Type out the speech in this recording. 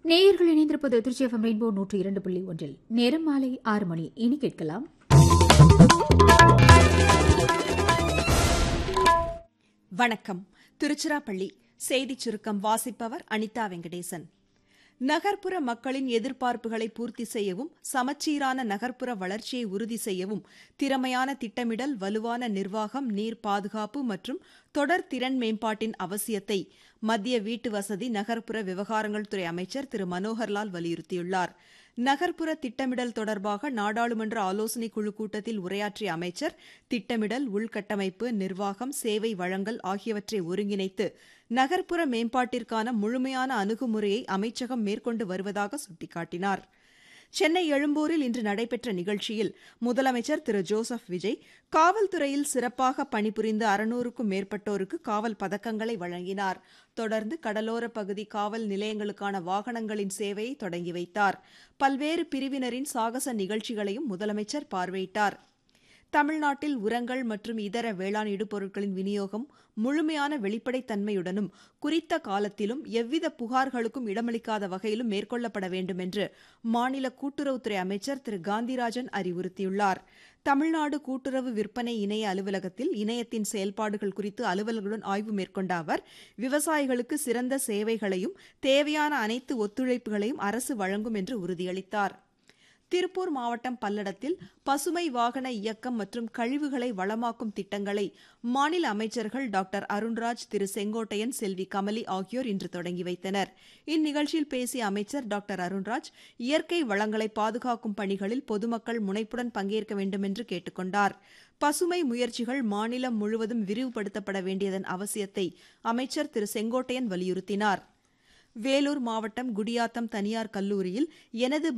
நேயர்கள் இணைந்திருப்பது Trichy FM rainbow நூற்று இரண்டு புள்ளி ஒன்றில் நேரம் மாலை ஆறு மணி இனி கேட்கலாம் வணக்கம் திருச்சிராப்பள்ளி செய்திச் சுருக்கம் வாசிப்பவர் அனிதா வெங்கடேசன் நகர்ப்புற மக்களின் எதிர்பார்ப்புகளை பூர்த்தி செய்யவும் சமச்சீரான நகர்ப்புற வளர்ச்சியை உறுதி செய்யவும் திறமையான திட்டமிடல் வலுவான நிர்வாகம் நீர் பாதுகாப்பு மற்றும் தொடர் திறன் மேம்பாட்டின் அவசியத்தை மத்திய வீட்டு வசதி நகர்ப்புற விவகாரங்கள் துறை அமைச்சர் திரு மனோகர்லால் வலியுறுத்தியுள்ளார் நகர்ப்புற திட்டமிடல் தொடர்பாக நாடாளுமன்ற ஆலோசனைக் குழு கூட்டத்தில் உரையாற்றிய அமைச்சர் திட்டமிடல் உள்கட்டமைப்பு நிர்வாகம் சேவை வழங்கல் ஆகியவற்றை ஒருங்கிணைத்து நகர்ப்புற மேம்பாட்டிற்கான முழுமையான அணுகுமுறையை அமைச்சகம் மேற்கொண்டு வருவதாக சுட்டிக்காட்டினார் சென்னை எழும்பூரில் இன்று நடைபெற்ற நிகழ்ச்சியில் முதலமைச்சர் திரு ஜோசப் விஜய் காவல்துறையில் சிறப்பாக பணிபுரிந்த அறுநூறுக்கும் மேற்பட்டோருக்கு காவல் பதக்கங்களை வழங்கினார் தொடர்ந்து கடலோர பகுதி காவல் நிலையங்களுக்கான வாகனங்களின் சேவையை தொடங்கி வைத்தார் பல்வேறு பிரிவினரின் சாகச நிகழ்ச்சிகளையும் முதலமைச்சர் பார்வையிட்டார் தமிழ்நாட்டில் உரங்கள் மற்றும் இதர வேளாண் இடுபொருட்களின் விநியோகம் முழுமையான வெளிப்படைத்தன்மையுடனும் குறித்த காலத்திலும் எவ்வித புகார்களுக்கும் இடமளிக்காத வகையிலும் மேற்கொள்ளப்பட வேண்டும் என்று மாநில கூட்டுறவுத்துறை அமைச்சர் திரு காந்திராஜன் அறிவுறுத்தியுள்ளார் தமிழ்நாடு கூட்டுறவு விற்பனை இணைய அலுவலகத்தில் இணையத்தின் செயல்பாடுகள் குறித்து அலுவலர்களுடன் ஆய்வு மேற்கொண்ட அவர் விவசாயிகளுக்கு சிறந்த சேவைகளையும் தேவையான அனைத்து ஒத்துழைப்புகளையும் அரசு வழங்கும் என்று உறுதியளித்தார் திருப்பூர் மாவட்டம் பல்லடத்தில் பசுமை வாகன இயக்கம் மற்றும் கழிவுகளை வளமாக்கும் திட்டங்களை மாநில அமைச்சர்கள் டாக்டர் அருண்ராஜ் திரு செங்கோட்டையன் செல்வி கமலி ஆகியோர் இன்று தொடங்கி வைத்தனர் இந்நிகழ்ச்சியில் பேசிய அமைச்சர் டாக்டர் அருண்ராஜ் இயற்கை வளங்களை பாதுகாக்கும் பணிகளில் பொதுமக்கள் முனைப்புடன் பங்கேற்க வேண்டும் என்று கேட்டுக் கொண்டார் பசுமை முயற்சிகள் மாநிலம் முழுவதும் விரிவுபடுத்தப்பட வேண்டியதன் அவசியத்தை அமைச்சர் திரு செங்கோட்டையன் வலியுறுத்தினார் வேலூர் மாவட்டம் குடியாத்தம் தனியார் கல்லூரியில் எனது